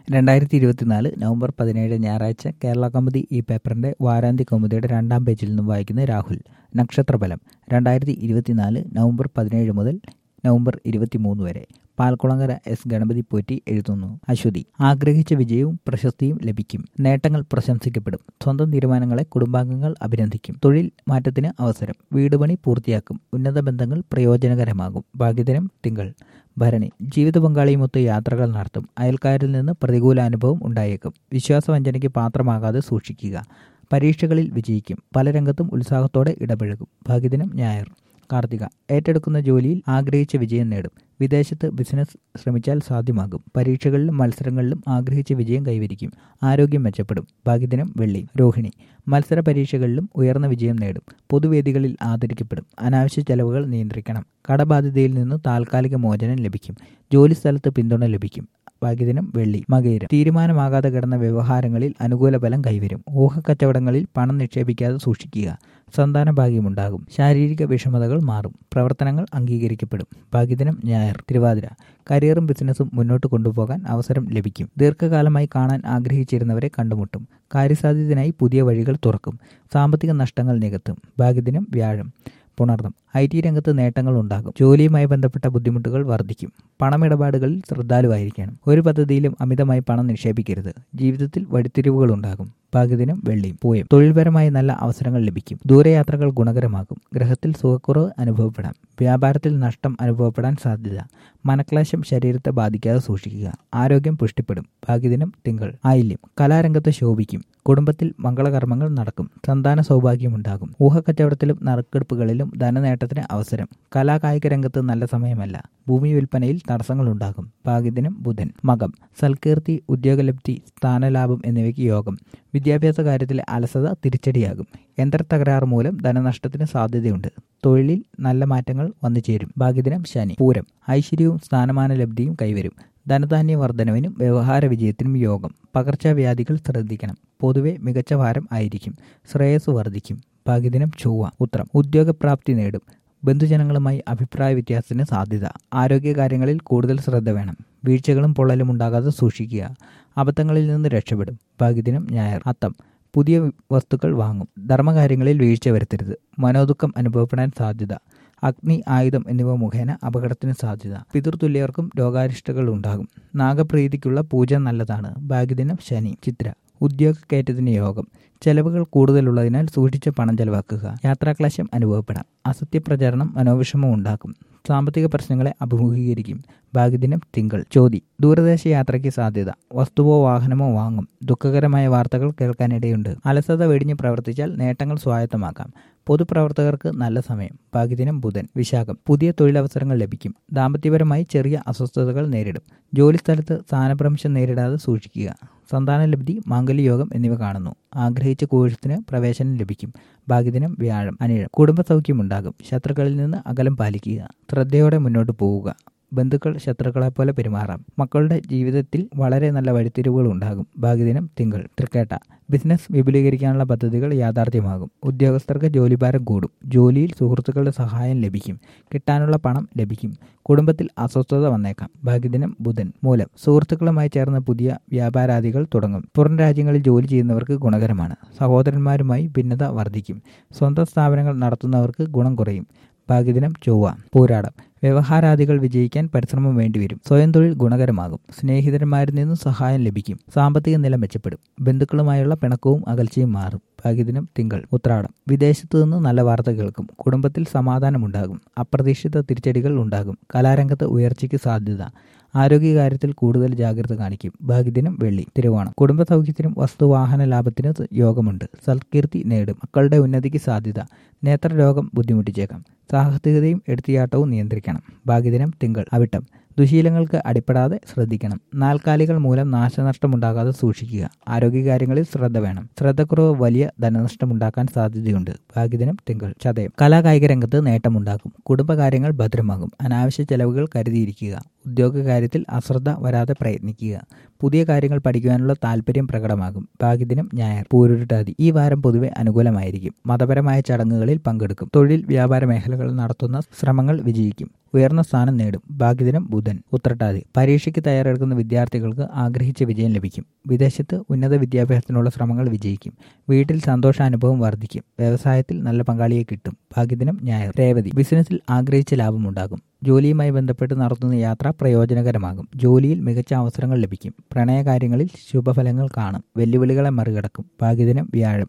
രണ്ടായിരത്തി ഇരുപത്തിനാല് നവംബർ പതിനേഴ് ഞായറാഴ്ച കേരള കൗമുദി ഈ പേപ്പറിന്റെ വാരാന്ത്യ കൗമുദിയുടെ രണ്ടാം പേജിൽ നിന്നും വായിക്കുന്നത് രാഹുൽ നക്ഷത്രഫലം രണ്ടായിരത്തി ഇരുപത്തിനാല് നവംബർ പതിനേഴ് മുതൽ നവംബർ ഇരുപത്തിമൂന്ന് വരെ പാൽക്കുളങ്ങര എസ് ഗണപതി പോറ്റി എഴുതുന്നു അശ്വതി ആഗ്രഹിച്ച വിജയവും പ്രശസ്തിയും ലഭിക്കും നേട്ടങ്ങൾ പ്രശംസിക്കപ്പെടും സ്വന്തം തീരുമാനങ്ങളെ കുടുംബാംഗങ്ങൾ അഭിനന്ദിക്കും തൊഴിൽ മാറ്റത്തിന് അവസരം വീട് പണി പൂർത്തിയാക്കും ഉന്നത ബന്ധങ്ങൾ പ്രയോജനകരമാകും ഭാഗ്യദിനം തിങ്കൾ ഭരണി ജീവിത പങ്കാളിയുമൊത്ത് യാത്രകൾ നടത്തും അയൽക്കാരിൽ നിന്ന് പ്രതികൂല അനുഭവം ഉണ്ടായേക്കും വിശ്വാസവഞ്ചനയ്ക്ക് പാത്രമാകാതെ സൂക്ഷിക്കുക പരീക്ഷകളിൽ വിജയിക്കും പല രംഗത്തും ഉത്സാഹത്തോടെ ഇടപഴകും ഭാഗ്യദിനം ഞായർ കാർത്തിക ഏറ്റെടുക്കുന്ന ജോലിയിൽ ആഗ്രഹിച്ച വിജയം നേടും വിദേശത്ത് ബിസിനസ് ശ്രമിച്ചാൽ സാധ്യമാകും പരീക്ഷകളിലും മത്സരങ്ങളിലും ആഗ്രഹിച്ച വിജയം കൈവരിക്കും ആരോഗ്യം മെച്ചപ്പെടും ഭാഗ്യദിനം വെള്ളി രോഹിണി മത്സര പരീക്ഷകളിലും ഉയർന്ന വിജയം നേടും പൊതുവേദികളിൽ ആദരിക്കപ്പെടും അനാവശ്യ ചെലവുകൾ നിയന്ത്രിക്കണം കടബാധ്യതയിൽ നിന്ന് താൽക്കാലിക മോചനം ലഭിക്കും ജോലിസ്ഥലത്ത് പിന്തുണ ലഭിക്കും ഭാഗ്യദിനം വെള്ളി മകയിരം തീരുമാനമാകാതെ കിടന്ന വ്യവഹാരങ്ങളിൽ അനുകൂല ഫലം കൈവരും ഊഹക്കച്ചവടങ്ങളിൽ പണം നിക്ഷേപിക്കാതെ സൂക്ഷിക്കുക സന്താന ഭാഗ്യമുണ്ടാകും ശാരീരിക വിഷമതകൾ മാറും പ്രവർത്തനങ്ങൾ അംഗീകരിക്കപ്പെടും ഭാഗ്യദിനം ഞായർ തിരുവാതിര കരിയറും ബിസിനസ്സും മുന്നോട്ട് കൊണ്ടുപോകാൻ അവസരം ലഭിക്കും ദീർഘകാലമായി കാണാൻ ആഗ്രഹിച്ചിരുന്നവരെ കണ്ടുമുട്ടും കാര്യസാധ്യത്തിനായി പുതിയ വഴികൾ തുറക്കും സാമ്പത്തിക നഷ്ടങ്ങൾ നികത്തും ഭാഗ്യദിനം വ്യാഴം പുണർന്നം ഐ ടി രംഗത്ത് നേട്ടങ്ങൾ ഉണ്ടാകും ജോലിയുമായി ബന്ധപ്പെട്ട ബുദ്ധിമുട്ടുകൾ വർദ്ധിക്കും പണമിടപാടുകളിൽ ശ്രദ്ധാലുവായിരിക്കണം ഒരു പദ്ധതിയിലും അമിതമായി പണം നിക്ഷേപിക്കരുത് ജീവിതത്തിൽ വഴിത്തിരിവുകൾ ഉണ്ടാകും ഭാഗ്യദിനം വെള്ളിയും പൂയം തൊഴിൽപരമായി നല്ല അവസരങ്ങൾ ലഭിക്കും ദൂരയാത്രകൾ ഗുണകരമാകും ഗ്രഹത്തിൽ സുഖക്കുറവ് അനുഭവപ്പെടാം വ്യാപാരത്തിൽ നഷ്ടം അനുഭവപ്പെടാൻ സാധ്യത മനക്ലേശം ശരീരത്തെ ബാധിക്കാതെ സൂക്ഷിക്കുക ആരോഗ്യം പുഷ്ടിപ്പെടും ഭാഗ്യദിനം തിങ്കൾ ആയില്യം കലാരംഗത്ത് ശോഭിക്കും കുടുംബത്തിൽ മംഗളകർമ്മങ്ങൾ നടക്കും സന്താന സൗഭാഗ്യമുണ്ടാകും ഊഹക്കച്ചവടത്തിലും നറുക്കെടുപ്പുകളിലും ധനനേട്ടത്തിന് അവസരം കലാകായിക രംഗത്ത് നല്ല സമയമല്ല ഭൂമി വിൽപ്പനയിൽ തടസ്സങ്ങളുണ്ടാകും ഭാഗ്യദിനം ബുധൻ മകം സൽകീർത്തി ഉദ്യോഗലബ്ധി സ്ഥാനലാഭം എന്നിവയ്ക്ക് യോഗം വിദ്യാഭ്യാസ കാര്യത്തിലെ അലസത തിരിച്ചടിയാകും യന്ത്രത്തകരാറ് മൂലം ധനനഷ്ടത്തിന് സാധ്യതയുണ്ട് തൊഴിലിൽ നല്ല മാറ്റങ്ങൾ വന്നു ചേരും ഭാഗ്യദിനം ശനി പൂരം ഐശ്വര്യവും സ്ഥാനമാന ലബ്ധിയും കൈവരും ധനധാന്യ വർധനവിനും വ്യവഹാര വിജയത്തിനും യോഗം പകർച്ചവ്യാധികൾ ശ്രദ്ധിക്കണം പൊതുവെ മികച്ച വാരം ആയിരിക്കും ശ്രേയസ് വർദ്ധിക്കും ഭാഗ്യദിനം ചൊവ്വ ഉത്രം ഉദ്യോഗപ്രാപ്തി നേടും ബന്ധുജനങ്ങളുമായി അഭിപ്രായ വ്യത്യാസത്തിന് സാധ്യത ആരോഗ്യകാര്യങ്ങളിൽ കൂടുതൽ ശ്രദ്ധ വേണം വീഴ്ചകളും പൊള്ളലും ഉണ്ടാകാതെ സൂക്ഷിക്കുക അബദ്ധങ്ങളിൽ നിന്ന് രക്ഷപ്പെടും ഭാഗ്യദിനം ഞായർ അത്തം പുതിയ വസ്തുക്കൾ വാങ്ങും ധർമ്മകാര്യങ്ങളിൽ വീഴ്ച വരുത്തരുത് മനോദുഃഖം അനുഭവപ്പെടാൻ സാധ്യത അഗ്നി ആയുധം എന്നിവ മുഖേന അപകടത്തിന് സാധ്യത പിതൃതുല്യർക്കും രോഗാരിഷ്ടകൾ ഉണ്ടാകും നാഗപ്രീതിക്കുള്ള പൂജ നല്ലതാണ് ഭാഗ്യദിനം ശനി ചിത്ര ഉദ്യോഗക്കയറ്റത്തിന് യോഗം ചെലവുകൾ കൂടുതലുള്ളതിനാൽ സൂക്ഷിച്ച് പണം ചെലവാക്കുക യാത്രാക്ലേശം അനുഭവപ്പെടാം അസത്യപ്രചാരണം മനോവിഷമം ഉണ്ടാക്കും സാമ്പത്തിക പ്രശ്നങ്ങളെ അഭിമുഖീകരിക്കും ഭാഗ്യദിനം തിങ്കൾ ചോതി ദൂരദേശ യാത്രയ്ക്ക് സാധ്യത വസ്തുവോ വാഹനമോ വാങ്ങും ദുഃഖകരമായ വാർത്തകൾ കേൾക്കാനിടയുണ്ട് അലസത വെടിഞ്ഞ് പ്രവർത്തിച്ചാൽ നേട്ടങ്ങൾ സ്വായത്തമാക്കാം പൊതുപ്രവർത്തകർക്ക് നല്ല സമയം ഭാഗ്യദിനം ബുധൻ വിശാഖം പുതിയ തൊഴിലവസരങ്ങൾ ലഭിക്കും ദാമ്പത്യപരമായി ചെറിയ അസ്വസ്ഥതകൾ നേരിടും ജോലിസ്ഥലത്ത് സ്ഥാനഭ്രംശം നേരിടാതെ സൂക്ഷിക്കുക സന്താനലബ്ധി മാംഗല്യയോഗം എന്നിവ കാണുന്നു ആഗ്രഹിച്ച കോഴ്സിന് പ്രവേശനം ലഭിക്കും ഭാഗ്യദിനം വ്യാഴം അനിഴം കുടുംബസൗഖ്യമുണ്ടാകും ശത്രുക്കളിൽ നിന്ന് അകലം പാലിക്കുക ശ്രദ്ധയോടെ മുന്നോട്ട് പോവുക ബന്ധുക്കൾ ശത്രുക്കളെപ്പോലെ പെരുമാറാം മക്കളുടെ ജീവിതത്തിൽ വളരെ നല്ല വഴിത്തിരിവുകൾ ഉണ്ടാകും ഭാഗ്യദിനം തിങ്കൾ തൃക്കേട്ട ബിസിനസ് വിപുലീകരിക്കാനുള്ള പദ്ധതികൾ യാഥാർത്ഥ്യമാകും ഉദ്യോഗസ്ഥർക്ക് ജോലിഭാരം കൂടും ജോലിയിൽ സുഹൃത്തുക്കളുടെ സഹായം ലഭിക്കും കിട്ടാനുള്ള പണം ലഭിക്കും കുടുംബത്തിൽ അസ്വസ്ഥത വന്നേക്കാം ഭാഗ്യദിനം ബുധൻ മൂലം സുഹൃത്തുക്കളുമായി ചേർന്ന് പുതിയ വ്യാപാരാദികൾ തുടങ്ങും പുറം രാജ്യങ്ങളിൽ ജോലി ചെയ്യുന്നവർക്ക് ഗുണകരമാണ് സഹോദരന്മാരുമായി ഭിന്നത വർദ്ധിക്കും സ്വന്തം സ്ഥാപനങ്ങൾ നടത്തുന്നവർക്ക് ഗുണം കുറയും ഭാഗ്യദിനം ചൊവ്വ പോരാടം വ്യവഹാരാദികൾ വിജയിക്കാൻ പരിശ്രമം വേണ്ടിവരും സ്വയം തൊഴിൽ ഗുണകരമാകും സ്നേഹിതന്മാരിൽ നിന്നും സഹായം ലഭിക്കും സാമ്പത്തിക നില മെച്ചപ്പെടും ബന്ധുക്കളുമായുള്ള പിണക്കവും അകൽച്ചയും മാറും ഭാഗ്യദിനം തിങ്കൾ ഉത്രാടം വിദേശത്തു നിന്ന് നല്ല വാർത്ത കേൾക്കും കുടുംബത്തിൽ സമാധാനമുണ്ടാകും അപ്രതീക്ഷിത തിരിച്ചടികൾ ഉണ്ടാകും കലാരംഗത്ത് ഉയർച്ചയ്ക്ക് സാധ്യത ആരോഗ്യകാര്യത്തിൽ കൂടുതൽ ജാഗ്രത കാണിക്കും ഭാഗ്യദിനം വെള്ളി തിരുവോണം കുടുംബ സൗഖ്യത്തിനും വസ്തുവാഹന ലാഭത്തിനും യോഗമുണ്ട് സൽകീർത്തി നേടും മക്കളുടെ ഉന്നതിക്ക് സാധ്യത നേത്രരോഗം ബുദ്ധിമുട്ടിച്ചേക്കാം സാഹസികതയും എടുത്തിയാട്ടവും നിയന്ത്രിക്കണം ഭാഗ്യദിനം തിങ്കൾ അവിട്ടം ദുശീലങ്ങൾക്ക് അടിപ്പെടാതെ ശ്രദ്ധിക്കണം നാൽക്കാലികൾ മൂലം നാശനഷ്ടമുണ്ടാകാതെ സൂക്ഷിക്കുക ആരോഗ്യകാര്യങ്ങളിൽ ശ്രദ്ധ വേണം ശ്രദ്ധക്കുറവ് വലിയ ധനനഷ്ടമുണ്ടാക്കാൻ സാധ്യതയുണ്ട് ഭാഗ്യദിനം തിങ്കൾ ചതയം കലാകായിക രംഗത്ത് നേട്ടമുണ്ടാകും കുടുംബകാര്യങ്ങൾ ഭദ്രമാകും അനാവശ്യ ചെലവുകൾ കരുതിയിരിക്കുക ഉദ്യോഗകാര്യത്തിൽ അശ്രദ്ധ വരാതെ പ്രയത്നിക്കുക പുതിയ കാര്യങ്ങൾ പഠിക്കുവാനുള്ള താല്പര്യം പ്രകടമാകും ഭാഗ്യദിനം ഞായർ പൂരുരുട്ടാതി ഈ വാരം പൊതുവെ അനുകൂലമായിരിക്കും മതപരമായ ചടങ്ങുകളിൽ പങ്കെടുക്കും തൊഴിൽ വ്യാപാര മേഖലകൾ നടത്തുന്ന ശ്രമങ്ങൾ വിജയിക്കും ഉയർന്ന സ്ഥാനം നേടും ഭാഗ്യദിനം ബുധൻ ഉത്രട്ടാതി പരീക്ഷയ്ക്ക് തയ്യാറെടുക്കുന്ന വിദ്യാർത്ഥികൾക്ക് ആഗ്രഹിച്ച വിജയം ലഭിക്കും വിദേശത്ത് ഉന്നത വിദ്യാഭ്യാസത്തിനുള്ള ശ്രമങ്ങൾ വിജയിക്കും വീട്ടിൽ സന്തോഷാനുഭവം വർദ്ധിക്കും വ്യവസായത്തിൽ നല്ല പങ്കാളിയെ കിട്ടും ഭാഗ്യദിനം ഞായർ രേവതി ബിസിനസ്സിൽ ആഗ്രഹിച്ച ലാഭമുണ്ടാകും ജോലിയുമായി ബന്ധപ്പെട്ട് നടത്തുന്ന യാത്ര പ്രയോജനകരമാകും ജോലിയിൽ മികച്ച അവസരങ്ങൾ ലഭിക്കും പ്രണയകാര്യങ്ങളിൽ ശുഭഫലങ്ങൾ കാണും വെല്ലുവിളികളെ മറികടക്കും ഭാഗ്യദിനം വ്യാഴം